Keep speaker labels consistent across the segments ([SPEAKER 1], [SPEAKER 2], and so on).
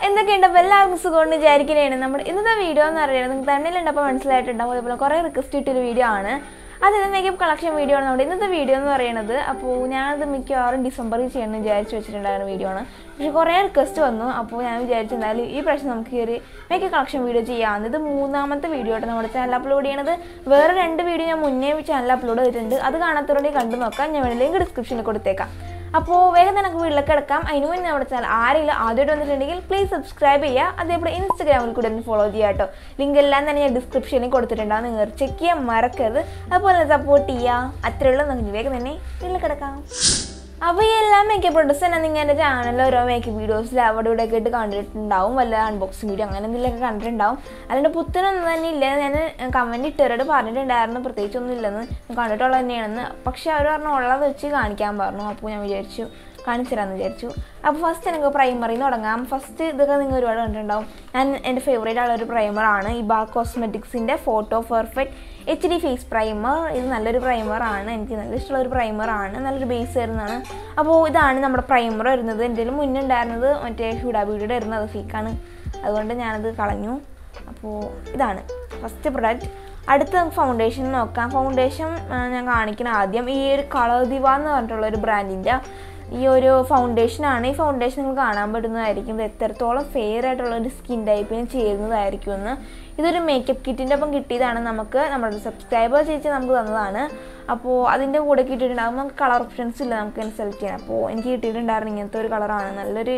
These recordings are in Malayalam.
[SPEAKER 1] എന്തൊക്കെയുണ്ട് അപ്പോൾ എല്ലാവർക്കും സുഖമെന്ന് വിചാരിക്കുന്നതാണ് നമ്മുടെ ഇന്നത്തെ വീഡിയോ എന്ന് പറയുന്നത് നിങ്ങൾക്ക് തന്നിലുണ്ടപ്പോൾ മനസ്സിലായിട്ടുണ്ടാവും അതേപോലെ കുറേ റിക്വസ്റ്റ് ഇട്ടൊരു വീഡിയോ ആണ് അതായത് മേക്കപ്പ് കളക്ഷൻ വീഡിയോ ആണ് നമ്മുടെ ഇന്നത്തെ വീഡിയോ എന്ന് പറയുന്നത് അപ്പോൾ ഞാനത് മിക്കവാറും ഡിസംബറിൽ ചെയ്യണമെന്ന് വിചാരിച്ച് വെച്ചിട്ടുണ്ടായിരുന്ന വീഡിയോ ആണ് പക്ഷേ കുറേ റിക്വസ്റ്റ് വന്നു അപ്പോൾ ഞാൻ വിചാരിച്ചു എന്തായാലും ഈ പ്രാവശ്യം നമുക്ക് ഈ ഒരു മേക്കപ്പ് കളക്ഷൻ വീഡിയോ ചെയ്യാവുന്നത് ഇത് മൂന്നാമത്തെ വീഡിയോ ആയിട്ട് നമ്മുടെ ചാനൽ അപ്ലോഡ് ചെയ്യണത് വേറെ രണ്ട് വീഡിയോ ഞാൻ മുന്നേ ചാനൽ അപ്ലോഡ് ചെയ്തിട്ടുണ്ട് അത് കാണാത്തവരുണ്ടെങ്കിൽ കണ്ടു നോക്കാം ഞാൻ ലിങ്ക് ഡിസ്ക്രിപ്ഷനിൽ കൊടുത്തേക്കാം അപ്പോൾ വേഗം തന്നെ നമുക്ക് വീട്ടിലേക്ക് കിടക്കാം അതിന് മുന്നേ നമ്മുടെ ചാനൽ ആരെങ്കിലും ആദ്യമായിട്ട് വന്നിട്ടുണ്ടെങ്കിൽ പ്ലീസ് സബ്സ്ക്രൈബ് ചെയ്യുക അതേപോലെ ഇൻസ്റ്റാഗ്രാമിൽ കൂടെ ഒന്ന് ഫോളോ ചെയ്യുക കേട്ടോ ലിങ്ക് എല്ലാം തന്നെ ഞാൻ ഡിസ്ക്രിപ്ഷനിൽ കൊടുത്തിട്ടുണ്ടാവും നിങ്ങൾ ചെക്ക് ചെയ്യാൻ മറക്കരുത് അതുപോലെ സപ്പോർട്ട് ചെയ്യുക അത്രയേ ഉള്ളൂ നമുക്ക് വേഗം തന്നെ വീട്ടിൽ കിടക്കാം അപ്പോൾ ഈ എല്ലാ മേക്കപ്പ് പ്രൊഡക്ട്സ് തന്നെ നിങ്ങൾ എൻ്റെ ചാനലിൽ ഓരോ മേക്കപ്പ് വീഡിയോസിൽ അവിടെ ഇവിടെ ഒക്കെ ആയിട്ട് കണ്ടിട്ടുണ്ടാവും വല്ല അൺബോക്സിങ് വീഡിയോ അങ്ങനെ എന്തെങ്കിലുമൊക്കെ കണ്ടിട്ടുണ്ടാവും അല്ലാണ്ട് പുത്തനൊന്നും തന്നെ ഇല്ല ഞാൻ കമൻറ്റ് ഇട്ടവരോട് പറഞ്ഞിട്ടുണ്ടായിരുന്നു പ്രത്യേകിച്ചൊന്നും ഇല്ലെന്ന് കണ്ടിട്ടുള്ളത് തന്നെയാണെന്ന് പക്ഷേ അവർ പറഞ്ഞു ഉള്ളത് വെച്ച് കാണിക്കാൻ പറഞ്ഞു അപ്പോൾ ഞാൻ വിചാരിച്ചു കാണിച്ചു തരാമെന്ന് വിചാരിച്ചു അപ്പോൾ ഫസ്റ്റ് എനിക്ക് പ്രൈമറിൽ നിന്ന് തുടങ്ങാം ഫസ്റ്റ് ഇതൊക്കെ നിങ്ങൾ ഒരുപാട് കണ്ടിട്ടുണ്ടാവും ഞാൻ എൻ്റെ ഫേവറേറ്റ് ആയുള്ള ഒരു പ്രൈമറാണ് ഈ ബാ കോസ്മെറ്റിക്സിൻ്റെ photo perfect H D face primer ഇത് നല്ലൊരു പ്രൈമറാണ് എനിക്ക് നല്ല ഇഷ്ടമുള്ള ഒരു പ്രൈമറാണ് നല്ലൊരു ബേസ് വരുന്നതാണ് അപ്പോൾ ഇതാണ് നമ്മുടെ പ്രൈമർ വരുന്നത് എൻ്റെ കയ്യിൽ മുന്നേ ഉണ്ടായിരുന്നത് മറ്റേ ഹുഡാ ബ്യൂട്ടിയുടെ വരുന്നത് അത് ഫേക്കാണ് അതുകൊണ്ട് ഞാനത് കളഞ്ഞു അപ്പോൾ ഇതാണ് ഫസ്റ്റ് പ്രൊഡക്റ്റ് അടുത്ത ഫൗണ്ടേഷൻ നോക്കാം ഫൗണ്ടേഷൻ ഞാൻ കാണിക്കണം ആദ്യം ഈ ഒരു കളർ ദിവ എന്ന് പറഞ്ഞിട്ടുള്ള ഒരു ബ്രാൻഡിൻ്റെ ഈ ഒരു ഫൗണ്ടേഷനാണ് ഈ ഫൗണ്ടേഷൻ നിങ്ങൾക്ക് കാണാൻ പറ്റുന്നതായിരിക്കും ഇത് എത്രത്തോളം ഫെയർ ആയിട്ടുള്ള ഒരു സ്കിൻ ടൈപ്പിന് ചേരുന്നതായിരിക്കും എന്ന് ഇതൊരു മേക്കപ്പ് കിറ്റിൻ്റെ ഒപ്പം കിട്ടിയതാണ് നമുക്ക് നമ്മുടെ സബ്സ്ക്രൈബർ ചേച്ചി നമുക്ക് തന്നതാണ് അപ്പോൾ അതിൻ്റെ കൂടെ കിട്ടിയിട്ടുണ്ടാകും നമുക്ക് കളർ ഓപ്ഷൻസ് ഇല്ല നമുക്ക് സെലക്ട് ചെയ്യാൻ അപ്പോൾ എനിക്ക് കിട്ടിയിട്ടുണ്ടായിരുന്നു ഇങ്ങനത്തെ ഒരു കളറാണ് നല്ലൊരു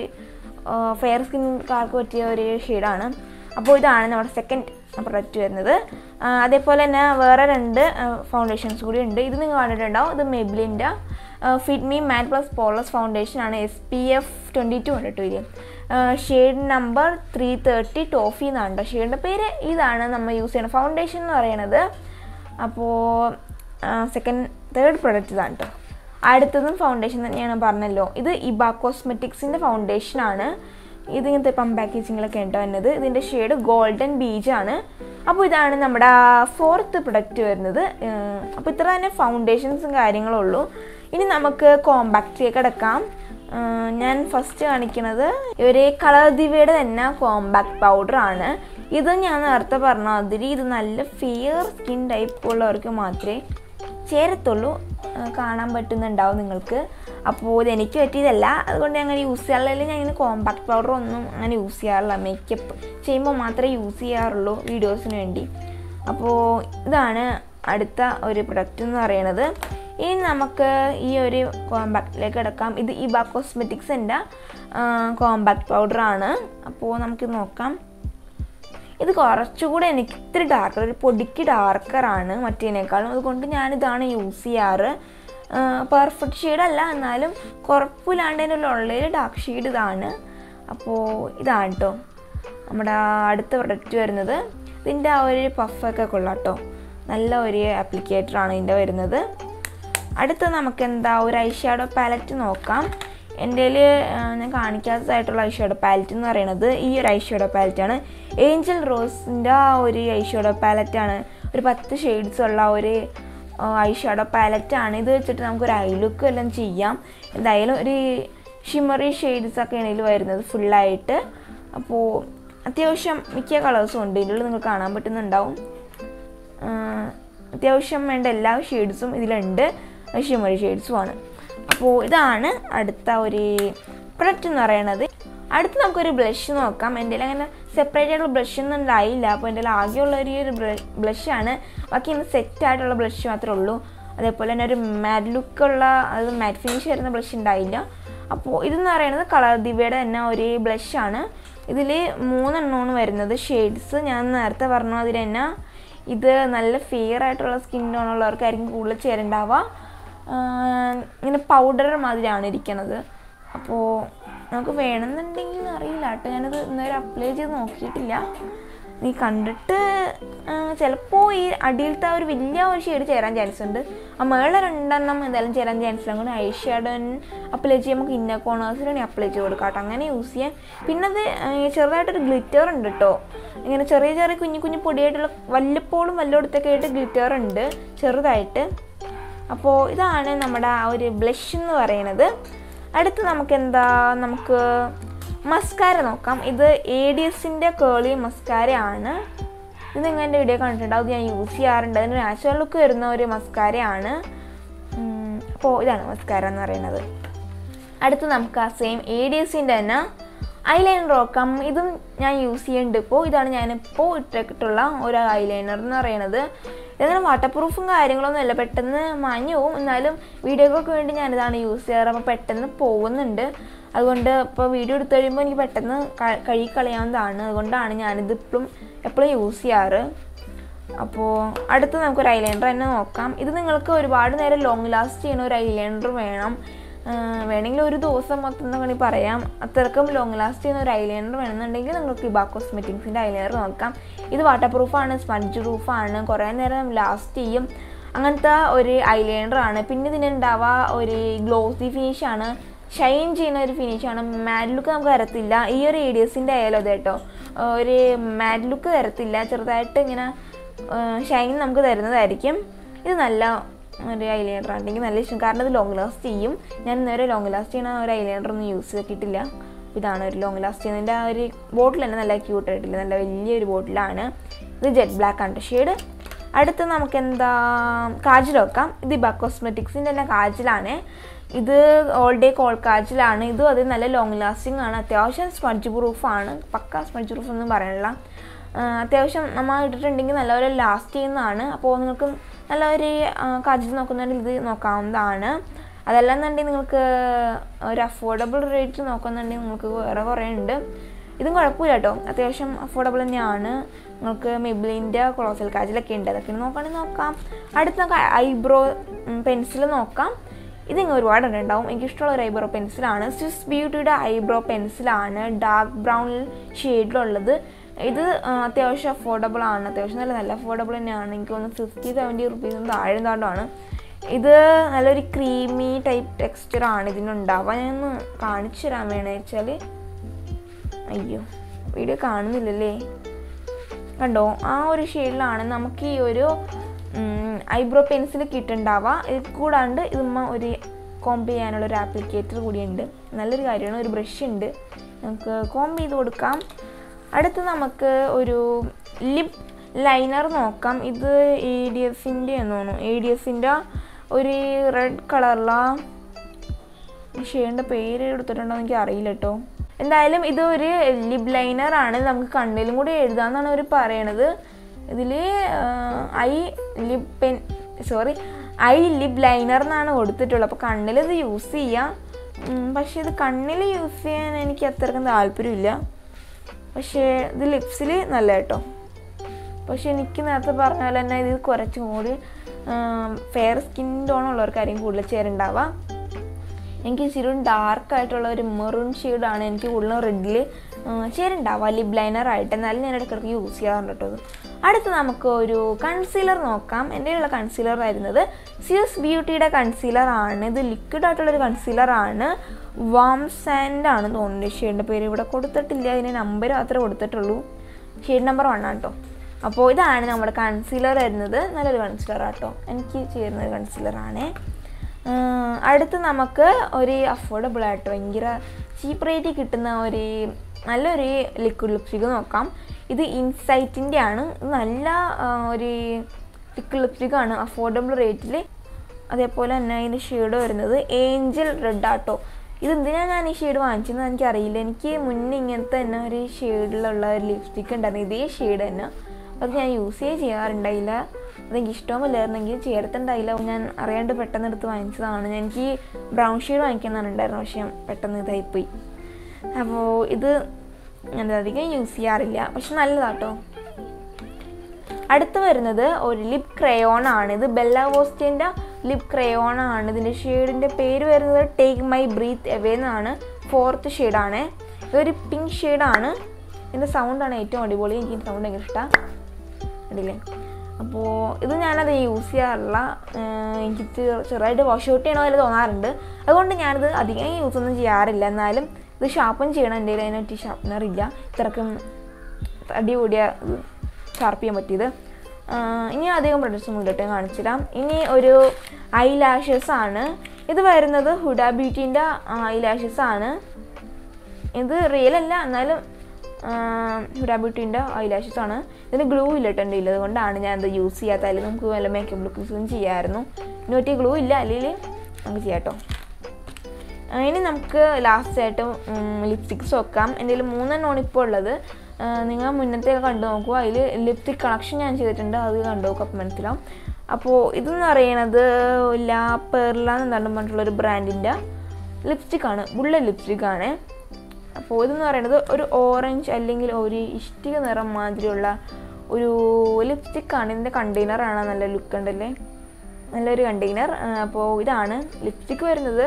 [SPEAKER 1] ഫെയർ സ്കിൻകാർക്ക് പറ്റിയ ഒരു ഷെയ്ഡാണ് അപ്പോൾ ഇതാണ് നമ്മുടെ സെക്കൻഡ് പ്രൊഡക്റ്റ് വരുന്നത് അതേപോലെ തന്നെ വേറെ രണ്ട് ഫൗണ്ടേഷൻസ് കൂടി ഉണ്ട് ഇത് നിങ്ങൾ കണ്ടിട്ടുണ്ടാവും ഇത് മെബ്ലിൻ്റെ fit me matte plus poreless foundation ആണ് S P F twenty two ഉണ്ട് കേട്ടോ ഇതിൽ shade number three thirty toffee എന്നാണ് കേട്ടോ ഷെയ്ഡിൻ്റെ പേര് ഇതാണ് നമ്മൾ യൂസ് ചെയ്യുന്ന ഫൗണ്ടേഷൻ എന്ന് പറയുന്നത് അപ്പോൾ സെക്കൻഡ് തേർഡ് പ്രൊഡക്റ്റ് ഇതാണ് കേട്ടോ അടുത്തതും ഫൗണ്ടേഷൻ തന്നെയാണ് പറഞ്ഞല്ലോ ഇത് ഇബ കോസ്മെറ്റിക്സിൻ്റെ ഫൗണ്ടേഷനാണ് ഇത് ഇങ്ങനത്തെ പമ്പ് പാക്കേജിങ്ങിലൊക്കെ ഉണ്ടോ എന്നത് ഇതിൻ്റെ ഷെയ്ഡ് ഗോൾഡൻ ബീജാണ് അപ്പോൾ ഇതാണ് നമ്മുടെ ഫോർത്ത് പ്രൊഡക്റ്റ് വരുന്നത് അപ്പോൾ ഇത്ര തന്നെ ഫൗണ്ടേഷൻസും കാര്യങ്ങളും ഉള്ളൂ ഇനി നമുക്ക് കോമ്പാക്റ്റിലേക്ക് കിടക്കാം ഞാൻ ഫസ്റ്റ് കാണിക്കുന്നത് ഒരു കളർ ദിവയുടെ തന്നെ കോമ്പാക്ട് പൗഡറാണ് ഇത് ഞാൻ നേരത്തെ പറഞ്ഞ അതിൽ ഇത് നല്ല ഫിയർ സ്കിൻ ടൈപ്പ് ഉള്ളവർക്ക് മാത്രമേ ചേരത്തുള്ളൂ കാണാൻ പറ്റുന്നുണ്ടാവും നിങ്ങൾക്ക് അപ്പോൾ ഇത് എനിക്ക് പറ്റിയതല്ല അതുകൊണ്ട് അങ്ങനെ യൂസ് ചെയ്യാറില്ല ഞാൻ ഇങ്ങനെ കോമ്പാക്ട് പൗഡർ ഒന്നും അങ്ങനെ യൂസ് ചെയ്യാറില്ല മേക്കപ്പ് ചെയ്യുമ്പോൾ മാത്രമേ യൂസ് ചെയ്യാറുള്ളൂ വീഡിയോസിന് വേണ്ടി അപ്പോൾ ഇതാണ് അടുത്ത ഒരു പ്രൊഡക്റ്റ് എന്ന് പറയുന്നത് ഇനി നമുക്ക് ഈ ഒരു കോമ്പാക്റ്റിലേക്ക് കിടക്കാം ഇത് ഇബ കോസ്മെറ്റിക്സിൻ്റെ കോമ്പാക്ട് പൗഡറാണ് അപ്പോൾ നമുക്ക് നോക്കാം ഇത് കുറച്ചുകൂടെ എനിക്ക് ഇത്തിരി ഡാർക്കർ ഒരു പൊടിക്ക് ഡാർക്കറാണ് മറ്റേനേക്കാളും അതുകൊണ്ട് ഞാനിതാണ് യൂസ് ചെയ്യാറ് പെർഫെക്റ്റ് ഷെയ്ഡല്ല എന്നാലും കുഴപ്പമില്ലാണ്ട് അതിൻ്റെ ഉള്ളിൽ ഡാർക്ക് ഷെയ്ഡ് ഇതാണ് അപ്പോൾ ഇതാണ് കേട്ടോ നമ്മുടെ അടുത്ത പ്രൊഡക്റ്റ് വരുന്നത് ഇതിൻ്റെ ആ ഒരു പഫൊക്കെ കൊള്ളാം കേട്ടോ നല്ല ഒരു ആപ്ലിക്കേറ്ററാണ് ഇതിൻ്റെ വരുന്നത് അടുത്ത നമുക്ക് എന്താ ഒരു ഐ ഷാഡോ പാലറ്റ് നോക്കാം എൻ്റെ ഞാൻ കാണിക്കാത്തതായിട്ടുള്ള ഐ ഷാഡോ പാലറ്റ് എന്ന് പറയുന്നത് ഈ ഒരു ഐ ഷാഡോ പാലറ്റാണ് ഏഞ്ചൽ റോസിൻ്റെ ആ ഒരു ഐ ഷാഡോ പാലറ്റാണ് ഒരു പത്ത് ഷെയ്ഡ്സ് ഉള്ള ഒരു ഐ ഷാഡോ പാലറ്റാണ് ഇത് വെച്ചിട്ട് നമുക്കൊരു ഐ ലുക്ക് എല്ലാം ചെയ്യാം എന്തായാലും ഒരു ഷിമറി ഷെയ്ഡ്സ് ഒക്കെയാണ് ഇതിൽ വരുന്നത് ഫുള്ളായിട്ട് അപ്പോൾ അത്യാവശ്യം മിക്ക കളേഴ്സും ഉണ്ട് ഇതിൽ നിങ്ങൾക്ക് കാണാൻ പറ്റുന്നുണ്ടാവും അത്യാവശ്യം വേണ്ട എല്ലാ ഷെയ്ഡ്സും ഇതിലുണ്ട് ഷിമറി ഷെയ്ഡ്സുമാണ് അപ്പോൾ ഇതാണ് അടുത്ത ഒരു പ്രൊഡക്റ്റ് എന്ന് പറയുന്നത് അടുത്ത് നമുക്കൊരു ബ്ലഷ് നോക്കാം എൻ്റെ അങ്ങനെ സെപ്പറേറ്റ് ആയിട്ടുള്ള ബ്ലഷ് ഒന്നും ഉണ്ടായില്ല അപ്പോൾ എൻ്റെ ആകെയുള്ള ഒരു ഒരു ബ്ലഷാണ് ബാക്കി ഇന്ന് സെറ്റ് ആയിട്ടുള്ള ബ്ലഷ് മാത്രമേ ഉള്ളൂ അതേപോലെ തന്നെ ഒരു മാറ്റ് ലുക്കുള്ള അത് മാറ്റ് ഫിനിഷ് വരുന്ന ബ്ലഷ് ഉണ്ടായില്ല അപ്പോൾ ഇതെന്ന് പറയുന്നത് കളർ ദിവയുടെ തന്നെ ഒരു ബ്ലഷാണ് ഇതിൽ മൂന്നെണ്ണമാണ് വരുന്നത് ഷെയ്ഡ്സ് ഞാൻ നേരത്തെ പറഞ്ഞു അതിൽ തന്നെ ഇത് നല്ല ഫിയർ ആയിട്ടുള്ള സ്കിൻ ടോൺ ഉള്ളവർക്കായിരിക്കും കൂടുതൽ ചേരുണ്ടാവുക ഇങ്ങനെ പൗഡർ മാതിരിയാണ് ഇരിക്കുന്നത് അപ്പോൾ നമുക്ക് വേണമെന്നുണ്ടെങ്കിൽ അറിയില്ല കേട്ടോ ഞാനത് ഇന്നേരം അപ്ലൈ ചെയ്ത് നോക്കിയിട്ടില്ല നീ കണ്ടിട്ട് ചിലപ്പോൾ ഈ അടിയിലത്തെ ഒരു വലിയ ഒരു ഷെയ്ഡ് ചേരാൻ ചാൻസ് ഉണ്ട് ആ മേളെ രണ്ടെണ്ണം എന്തായാലും ചേരാൻ ചാൻസ് ഉണ്ട് അങ്ങനെ ഐ ഷാഡോൻ അപ്ലൈ ചെയ്യാൻ നമുക്ക് ഇന്ന കോണേഴ്സിലാണ് അപ്ലൈ ചെയ്ത് കൊടുക്കാം കേട്ടോ അങ്ങനെ യൂസ് ചെയ്യാം പിന്നെ അത് ചെറുതായിട്ടൊരു ഗ്ലിറ്റർ ഉണ്ട് കേട്ടോ ഇങ്ങനെ ചെറിയ ചെറിയ കുഞ്ഞു കുഞ്ഞു പൊടിയായിട്ടുള്ള വല്ലപ്പോഴും വല്ലയിടത്തൊക്കെ ആയിട്ട് ഗ്ലിറ്റർ ഉണ്ട് ചെറുതായിട്ട് അപ്പോൾ ഇതാണ് നമ്മുടെ ആ ഒരു ബ്ലഷ് എന്ന് പറയുന്നത് അടുത്ത് നമുക്ക് എന്താ നമുക്ക് മസ്കാര നോക്കാം ഇത് എ ഡി എസിൻ്റെ കേളി മസ്കാര ആണ് ഇത് നിങ്ങൾ എൻ്റെ വീഡിയോ കണ്ടിട്ടുണ്ടാവും ഇത് ഞാൻ യൂസ് ചെയ്യാറുണ്ട് അതിന് നാച്ചുറൽ ലുക്ക് വരുന്ന ഒരു മസ്കാരയാണ് അപ്പോൾ ഇതാണ് മസ്കാര എന്ന് പറയുന്നത് അടുത്ത് നമുക്ക് ആ സെയിം എ ഡി എസിൻ്റെ തന്നെ ഐലൈനർ നോക്കാം ഇതും ഞാൻ യൂസ് ചെയ്യുന്നുണ്ട് ഇപ്പോൾ ഇതാണ് ഞാനിപ്പോൾ ഇട്ടിട്ടുള്ള ഒരു ഐലൈനർ എന്ന് പറയുന്നത് ഇതങ്ങനെ വാട്ടർ പ്രൂഫും കാര്യങ്ങളൊന്നും അല്ല പെട്ടെന്ന് മാഞ്ഞു പോവും എന്നാലും വീഡിയോകൾക്ക് വേണ്ടി ഞാനിതാണ് യൂസ് ചെയ്യാറ് അപ്പോൾ പെട്ടെന്ന് പോകുന്നുണ്ട് അതുകൊണ്ട് ഇപ്പോൾ വീഡിയോ എടുത്തു കഴിയുമ്പോൾ എനിക്ക് പെട്ടെന്ന് ക- കഴുകി കളയാവുന്നതാണ് അതുകൊണ്ടാണ് ഞാനിത് ഇപ്പോഴും എപ്പോഴും യൂസ് ചെയ്യാറ് അപ്പോൾ അടുത്ത് നമുക്കൊരു ഐലൈനർ തന്നെ നോക്കാം ഇത് നിങ്ങൾക്ക് ഒരുപാട് നേരം ലോങ് ലാസ്റ്റ് ചെയ്യുന്ന ഒരു ഐലൈനർ വേണം ആ, വേണമെങ്കിൽ ഒരു ദിവസം മൊത്തം എന്ന് വേണമെങ്കിൽ പറയാം അത്രക്കും ലോങ് ലാസ്റ്റ് ചെയ്യുന്ന ഒരു ഐലൈനർ വേണമെന്നുണ്ടെങ്കിൽ നിങ്ങൾക്ക് ഇബാ കോസ്മെറ്റിക്സിൻ്റെ ഐലൈനർ നോക്കാം ഇത് വാട്ടർ പ്രൂഫാണ് സ്പഞ്ച് പ്രൂഫാണ് കുറേ നേരം ലാസ്റ്റ് ചെയ്യും അങ്ങനത്തെ ഒരു ഐലൈനർ ആണ് പിന്നെ ഇതിനുണ്ടാവുക ഒരു ഗ്ലോസി ഫിനിഷാണ് ഷൈൻ ചെയ്യുന്ന ഒരു ഫിനിഷാണ് മാറ്റ് ലുക്ക് നമുക്ക് തരത്തില്ല ഈ ഒരു ഏഡിയസിൻ്റെ ആയാലും അതെ കേട്ടോ ഒരു മാറ്റ് ലുക്ക് തരത്തില്ല ചെറുതായിട്ട് ഇങ്ങനെ ഷൈൻ നമുക്ക് തരുന്നതായിരിക്കും ഇത് നല്ല ഒരു ഐലൈനർ ആണെങ്കിൽ നല്ല ഇഷ്ടം കാരണം ഇത് ലോങ് ലാസ്റ്റ് ചെയ്യും ഞാൻ ഇന്നുവരെ ലോങ് ലാസ്റ്റ് ചെയ്യുന്ന ഒരു ഐലൈനർ ഒന്നും യൂസ് ചെയ്തിട്ടില്ല ഇതാണ് ഒരു ലോങ് ലാസ്റ്റ് ചെയ്യുന്നതിൻ്റെ ആ ഒരു ബോട്ടിൽ തന്നെ നല്ല ക്യൂട്ട് ആയിട്ടില്ല നല്ല വലിയൊരു ബോട്ടിലാണ് ഇത് ജെറ്റ് ബ്ലാക്ക് ആണ് ഷെയ്ഡ് അടുത്ത് നമുക്ക് എന്താ കാജൽ വെക്കാം ഇത് ഇബ കോസ്മെറ്റിക്സിൻ്റെ തന്നെ കാജലാണ് ഇത് ഓൾ ഡേ കോൾ കാജലാണ് ഇതും അത് നല്ല ലോങ് ലാസ്റ്റിംഗ് ആണ് അത്യാവശ്യം സ്പഞ്ച് പ്രൂഫാണ് പക്ക സ്പഞ്ച് പ്രൂഫ് ഒന്നും പറയാനില്ല ആ, അത്യാവശ്യം നമ്മൾ ഇട്ടിട്ടുണ്ടെങ്കിൽ നല്ലപോലെ ലാസ്റ്റ് ചെയ്യുന്നതാണ് അപ്പോൾ നിങ്ങൾക്ക് നല്ലൊരു കാജൽ നോക്കുന്നുണ്ടെങ്കിൽ ഇത് നോക്കാവുന്നതാണ് അതല്ലാന്നുണ്ടെങ്കിൽ നിങ്ങൾക്ക് ഒരു അഫോർഡബിൾ റേറ്റ് നോക്കുന്നുണ്ടെങ്കിൽ നിങ്ങൾക്ക് വേറെ കുറേ ഉണ്ട് ഇതും കുഴപ്പമില്ല കേട്ടോ അത്യാവശ്യം അഫോർഡബിൾ തന്നെയാണ് നിങ്ങൾക്ക് മെബിലിൻ്റെ ക്ലോസൽ കാജിലൊക്കെ ഉണ്ട് അതൊക്കെ നോക്കുകയാണെങ്കിൽ നോക്കാം അടുത്ത് നമുക്ക് ഐബ്രോ പെൻസിൽ നോക്കാം ഇതിങ്ങനെ ഒരുപാട് ഉണ്ടാവും എനിക്കിഷ്ടമുള്ള ഒരു ഐബ്രോ പെൻസിലാണ് സ്വിസ് ബ്യൂട്ടിയുടെ ഐബ്രോ പെൻസിലാണ് ഡാർക്ക് ബ്രൗൺ ഷെയ്ഡിലുള്ളത് ഇത് ആ, അത്യാവശ്യം അഫോർഡബിൾ ആണ് അത്യാവശ്യം നല്ല നല്ല അഫോർഡബിൾ തന്നെയാണ് എനിക്ക് തോന്നുന്നു ഫിഫ്റ്റി സെവൻറ്റി റുപ്പീസിന് താഴെ എന്താണ്ടാണ് ഇത് നല്ലൊരു ക്രീമി ടൈപ്പ് ടെക്സ്ചർ ആണ് ഇതിനുണ്ടാവുക ഞാനൊന്ന് കാണിച്ചു തരാൻ വേണമെന്ന് വെച്ചാൽ അയ്യോ വീഡിയോ കാണുന്നില്ലല്ലേ കണ്ടോ ആ ഒരു ഷെയ്ഡിലാണ് നമുക്ക് ഈ ഒരു ഐബ്രോ പെൻസിൽ കിട്ടുണ്ടാവുക ഇത് കൂടാണ്ട് ഇതുമ്മ ഒരു കോംബ് ചെയ്യാനുള്ള ഒരു ആപ്ലിക്കേറ്റർ കൂടിയുണ്ട് നല്ലൊരു കാര്യമാണ് ഒരു ബ്രഷ് ഉണ്ട് നമുക്ക് കോംബ് ചെയ്ത് കൊടുക്കാം അടുത്ത് നമുക്ക് ഒരു ലിപ് ലൈനർ നോക്കാം ഇത് എ ഡി എഫിൻ്റെ എന്ന് തോന്നുന്നു എ ഡി എഫിൻ്റെ ഒരു റെഡ് കളറിലുള്ള ഷെയ്ഡിൻ്റെ പേര് എടുത്തിട്ടുണ്ടോ എനിക്ക് അറിയില്ല കേട്ടോ എന്തായാലും ഇത് ഒരു ലിപ് ലൈനർ ആണ് ഇത് നമുക്ക് കണ്ണിലും കൂടി എഴുതാന്നാണ് അവർ പറയണത് ഇതിൽ eye lip pen sorry eye lip liner എന്നാണ് കൊടുത്തിട്ടുള്ളത് അപ്പോൾ കണ്ണിൽ ഇത് യൂസ് ചെയ്യാം ഉം, പക്ഷേ ഇത് കണ്ണിൽ യൂസ് ചെയ്യാൻ എനിക്ക് അത്രയ്ക്കും താല്പര്യമില്ല പക്ഷേ ഇത് ലിപ്സിൽ നല്ല കേട്ടോ പക്ഷെ എനിക്ക് നേരത്തെ പറഞ്ഞ പോലെ തന്നെ ഇത് കുറച്ചും കൂടി ഫെയർ സ്കിൻ ടോൺ ഉള്ളവർക്കായിരിക്കും കൂടുതൽ ചേരുണ്ടാവുക എനിക്ക് ഇച്ചിരി ഡാർക്ക് ആയിട്ടുള്ള ഒരു മെറൂൺ ഷെയ്ഡാണ് എനിക്ക് കൂടുതലും റെഡിൽ ചേരുണ്ടാവുക ലിപ് ലൈനർ ആയിട്ട് എന്നാലും ഞാൻ ഇടയ്ക്കിടയ്ക്ക് യൂസ് ചെയ്യാറുണ്ട് കേട്ടോ ഇത്. അടുത്ത് നമുക്ക് ഒരു കൺസീലർ നോക്കാം എൻ്റെ ഉള്ള കൺസീലർ വരുന്നത് സിയസ് ബ്യൂട്ടിയുടെ കൺസീലർ ആണ് ഇത് ലിക്വിഡ് ആയിട്ടുള്ളൊരു കൺസീലർ ആണ് വാം സാൻഡ് ആണ് തോന്നുന്നത് ഷെയ്ഡിൻ്റെ പേര് ഇവിടെ കൊടുത്തിട്ടില്ല അതിന് നമ്പർ മാത്രമേ കൊടുത്തിട്ടുള്ളൂ ഷെയ്ഡ് നമ്പർ വൺ ആണ് കേട്ടോ അപ്പോൾ ഇതാണ് നമ്മുടെ കൺസീലർ വരുന്നത് നല്ലൊരു കൺസീലർ ആട്ടോ എനിക്ക് ചേരുന്ന ഒരു കൺസീലറാണ് അടുത്ത് നമുക്ക് ഒരു അഫോർഡബിൾ ആയിട്ട് ഭയങ്കര ചീപ്പ് റേറ്റിൽ കിട്ടുന്ന ഒരു നല്ലൊരു ലിക്വിഡ് ലിപ്സ്റ്റിക്ക് നോക്കാം ഇത് ഇൻസൈറ്റിൻ്റെ ആണ് ഇത് നല്ല ആ, ഒരു ലിക്വിഡ് ലിപ്സ്റ്റിക്കാണ് അഫോർഡബിൾ റേറ്റിൽ അതേപോലെ തന്നെ അതിൻ്റെ ഷെയ്ഡ് വരുന്നത് ഏഞ്ചൽ റെഡ് ആട്ടോ ഇത് എന്തിനാണ് ഞാൻ ഈ ഷെയ്ഡ് വാങ്ങിച്ചതെന്ന് എനിക്കറിയില്ല എനിക്ക് മുന്നേ ഇങ്ങനത്തെ തന്നെ ഒരു ഷെയ്ഡിലുള്ള ഒരു ലിപ്സ്റ്റിക്ക് ഉണ്ടായിരുന്നു ഇതേ ഷെയ്ഡ് തന്നെ അത് ഞാൻ യൂസ് ചെയ്യേ ചെയ്യാറുണ്ടായില്ല അതെനിക്ക് ഇഷ്ടവുമില്ലായിരുന്നെങ്കിൽ ചേർത്തുണ്ടായില്ല ഞാൻ അറിയാണ്ട് പെട്ടെന്ന് എടുത്ത് വാങ്ങിച്ചതാണ് ഞാൻ എനിക്ക് ബ്രൗൺ ഷെയ്ഡ് വാങ്ങിക്കാനാണ് ഉണ്ടായിരുന്നത് പക്ഷേ പെട്ടെന്ന് ഇതായിപ്പോയി അപ്പോൾ ഇത് ഞാൻ അധികം യൂസ് ചെയ്യാറില്ല പക്ഷെ നല്ലതാട്ടോ അടുത്ത് വരുന്നത് ഒരു ലിപ് ക്രയോൺ ആണ് ഇത് ബെല്ല വോസ്റ്റിൻ്റെ ലിപ് ക്രയോൺ ആണ് ഇതിൻ്റെ ഷെയ്ഡിൻ്റെ പേര് വരുന്നത് ടേക്ക് മൈ ബ്രീത്ത് എവേ എന്നാണ് ഫോർത്ത് ഷെയ്ഡാണ് ഇതൊരു പിങ്ക് ഷെയ്ഡാണ് ഇതിൻ്റെ സൗണ്ടാണ് ഏറ്റവും അടിപൊളി എനിക്ക് സൗണ്ട് ഭയങ്കര ഇഷ്ടമാണ് കണ്ടില്ലേ അപ്പോൾ ഇത് ഞാനത് യൂസ് ചെയ്യാറില്ല ഏഹ് എനിക്ക് ചെറു- ചെറുതായിട്ട് വാഷ് ഔട്ട് ചെയ്യണ പോലെ തോന്നാറുണ്ട് അതുകൊണ്ട് ഞാനിത് അധികം യൂസ് ഒന്നും ചെയ്യാറില്ല എന്നാലും ഇത് ഷാർപ്പൻ ചെയ്യണം എൻ്റെ കയ്യിൽ അതിനൊറ്റ ഷാർപ്പനർ ഇല്ല ഇത്രക്കും അടി കൂടിയ ഇത് ഷാർപ്പ് ചെയ്യാൻ പറ്റിയത് ആഹ് ഇനി അധികം പ്രൊഡക്ട്സ് മുന്നിട്ട് കാണിച്ചിടാം ഇനി ഒരു ഐ ലാഷസ് ആണ് ഇത് വരുന്നത് ഹുഡ ബ്യൂട്ടീൻ്റെ ഐ ലാഷസ് ആണ് ഇത് റിയൽ അല്ല എന്നാലും ഹുഡ ബ്യൂട്ടീൻ്റെ ഐലാഷസ് ആണ് ഇതിന് ഗ്ലൂ ഇല്ല കേട്ടോ എൻ്റെ ഇല്ല അതുകൊണ്ടാണ് ഞാൻ ഇത് യൂസ് ചെയ്യാത്ത അല്ലെങ്കിൽ നമുക്ക് വല്ല മേക്കപ്പ് ലുക്സും ചെയ്യാമായിരുന്നു ഇനി പറ്റിയ ഗ്ലൂ ഇല്ല അല്ലെങ്കിൽ നമുക്ക് ചെയ്യാം കേട്ടോ ഇനി നമുക്ക് ലാസ്റ്റായിട്ട് ലിപ്സ്റ്റിക്സ് വെക്കാം എൻ്റെ കയ്യിൽ മൂന്നെണ്ണമാണ് ഇപ്പോൾ ഉള്ളത് ആ, നിങ്ങൾ മുന്നത്തെ കണ്ടു നോക്കൂ അതിൽ ലിപ്സ്റ്റിക് കളക്ഷൻ ഞാൻ ചെയ്തിട്ടുണ്ട് അത് കണ്ടു നോക്കും അപ്പം മനസ്സിലാവും അപ്പോൾ ഇതെന്ന് പറയുന്നത് ലാ പെർല എന്നാണ് പറഞ്ഞിട്ടുള്ള ഒരു ബ്രാൻഡിൻ്റെ ലിപ്സ്റ്റിക്കാണ് ബുള്ളറ്റ് ലിപ്സ്റ്റിക്കാണ് അപ്പോൾ ഇതെന്ന് പറയുന്നത് ഒരു ഓറഞ്ച് അല്ലെങ്കിൽ ഒരു ഇഷ്ടിക നിറം മാതിരിയുള്ള ഒരു ലിപ്സ്റ്റിക്കാണ് ഇതിൻ്റെ കണ്ടെയ്നറാണ് നല്ല ലുക്ക് ഉണ്ടല്ലേ നല്ലൊരു കണ്ടെയ്നർ അപ്പോൾ ഇതാണ് ലിപ്സ്റ്റിക്ക് വരുന്നത്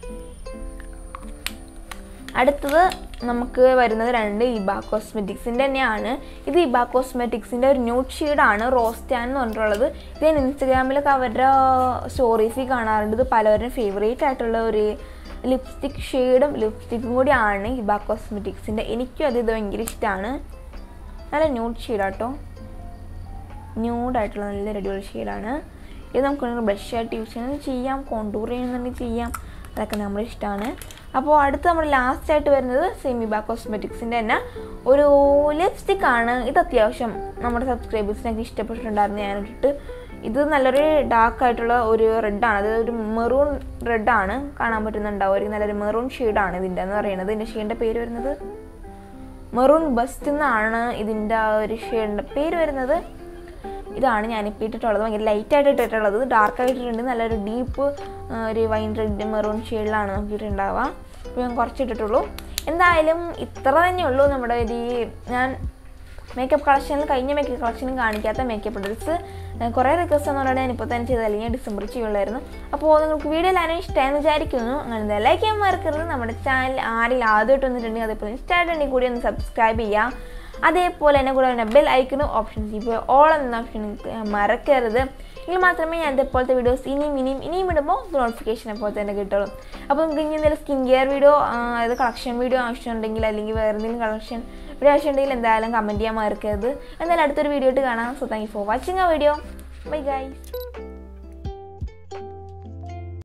[SPEAKER 1] അടുത്തത് നമുക്ക് വരുന്നത് രണ്ട് ഇബ കോസ്മെറ്റിക്സിൻ്റെ തന്നെയാണ് ഇത് ഇബ കോസ്മെറ്റിക്സിൻ്റെ ഒരു ന്യൂഡ് ഷെയ്ഡാണ് റോസ്റ്റാൻ എന്ന് പറഞ്ഞിട്ടുള്ളത് ഇത് ഞാൻ ഇൻസ്റ്റഗ്രാമിലൊക്കെ അവരുടെ സ്റ്റോറീസിൽ കാണാറുണ്ട് ഇത് പലവരും ഫേവറേറ്റ് ആയിട്ടുള്ള ഒരു ലിപ്സ്റ്റിക് ഷെയ്ഡും ലിപ്സ്റ്റിക്കും കൂടിയാണ് ഇബ കോസ്മെറ്റിക്സിൻ്റെ എനിക്കും അത് ഇത് ഭയങ്കര ഇഷ്ടമാണ് നല്ല ന്യൂഡ് ഷെയ്ഡാട്ടോ ന്യൂഡായിട്ടുള്ള നല്ലൊരു അടിപൊളി ഷെയ്ഡാണ് ഇത് നമുക്ക് ബ്രഷ് ആയിട്ട് യൂസ് ചെയ്യുന്നത് ചെയ്യാം കോണ്ടൂർ ചെയ്യുന്നുണ്ടെങ്കിൽ ചെയ്യാം അതൊക്കെ നമ്മുടെ ഇഷ്ടമാണ് അപ്പോൾ അടുത്ത് നമ്മൾ ലാസ്റ്റ് ആയിട്ട് വരുന്നത് സെമിബ കോസ്മെറ്റിക്സിൻ്റെ തന്നെ ഒരു ലിപ്സ്റ്റിക് ആണ് ഇത് അത്യാവശ്യം നമ്മുടെ സബ്സ്ക്രൈബേഴ്സിനൊക്കെ ഇഷ്ടപ്പെട്ടിട്ടുണ്ടായിരുന്നു ഞാനിട്ടിട്ട് ഇത് നല്ലൊരു ഡാർക്ക് ആയിട്ടുള്ള ഒരു റെഡാണ് അത് ഒരു മെറൂൺ റെഡാണ് കാണാൻ പറ്റുന്നുണ്ടാവും ഒരു നല്ലൊരു മെറൂൺ ഷെയ്ഡാണ് ഇതിൻ്റെ എന്ന് പറയുന്നത് ഇതിൻ്റെ ഷെയ്ഡിൻ്റെ പേര് വരുന്നത് മെറൂൺ ബസ്റ്റ് എന്നാണ് ഇതിൻ്റെ ആ ഒരു ഷെയ്ഡിൻ്റെ പേര് വരുന്നത് ഇതാണ് ഞാനിപ്പോൾ ഇട്ടിട്ടുള്ളത് ഭയങ്കര ലൈറ്റായിട്ട് ഇട്ടിട്ടുള്ളത് ഡാർക്ക് ആയിട്ടിട്ടുണ്ട് നല്ലൊരു ഡീപ്പ് ഒരു വൈൻ റെഡ് മെറൂൺ ഷെയ്ഡിലാണ് നോക്കിയിട്ടുണ്ടാവുക അപ്പോൾ ഞാൻ കുറച്ച് ഇട്ടിട്ടുള്ളൂ എന്തായാലും ഇത്ര തന്നെയുള്ളൂ നമ്മുടെ ഒരു ഞാൻ മേക്കപ്പ് കളക്ഷനിൽ കഴിഞ്ഞ മേക്കപ്പ് കളക്ഷനും കാണിക്കാത്ത മേക്കപ്പ് ഡ്രസ്സ് കുറേ റിക്വസ്റ്റ് എന്ന് പറഞ്ഞാൽ ഞാൻ ഇപ്പോൾ തന്നെ ചെയ്ത് അല്ലെങ്കിൽ ഡിസംബർ ചെയ്യുള്ളായിരുന്നു അപ്പോൾ നിങ്ങൾക്ക് വീഡിയോ എല്ലാവരും ഇഷ്ടമായെന്ന് വിചാരിക്കുന്നു അങ്ങനെ ലൈക്ക് ചെയ്യാൻ മറക്കരുത് നമ്മുടെ ചാനൽ ആരെങ്കിലും ആദ്യമായിട്ട് വന്നിട്ടുണ്ടെങ്കിൽ അതേപോലെ ഇൻസ്റ്റായിട്ടുണ്ടെങ്കിൽ കൂടി ഒന്ന് സബ്സ്ക്രൈബ് ചെയ്യുക അതേപോലെ തന്നെ കൂടെ തന്നെ ബെൽ ഐക്കണും ഓപ്ഷൻസ് ഇപ്പോൾ ഓൾ എന്ന ഓപ്ഷൻ മറക്കരുത് എങ്കിൽ മാത്രമേ ഞാൻ ഇതേപോലത്തെ വീഡിയോസ് ഇനിയും ഇനിയും ഇനിയും ഇടുമ്പോൾ നോട്ടിഫിക്കേഷൻ അപ്പോൾ തന്നെ കിട്ടുള്ളൂ അപ്പോൾ നിങ്ങൾക്ക് ഇനി എന്തെങ്കിലും സ്കിൻ കെയർ വീഡിയോ അതായത് കളക്ഷൻ വീഡിയോ ആവശ്യമുണ്ടെങ്കിൽ അല്ലെങ്കിൽ വേറെ എന്തെങ്കിലും കളക്ഷൻ വീഡിയോ ആവശ്യമുണ്ടെങ്കിൽ എന്തായാലും കമൻറ്റ് ചെയ്യാൻ മറക്കരുത് എന്തായാലും അടുത്തൊരു വീഡിയോ ആയിട്ട് കാണാം so thank you for watching ആ വീഡിയോ ബൈ ഗൈസ്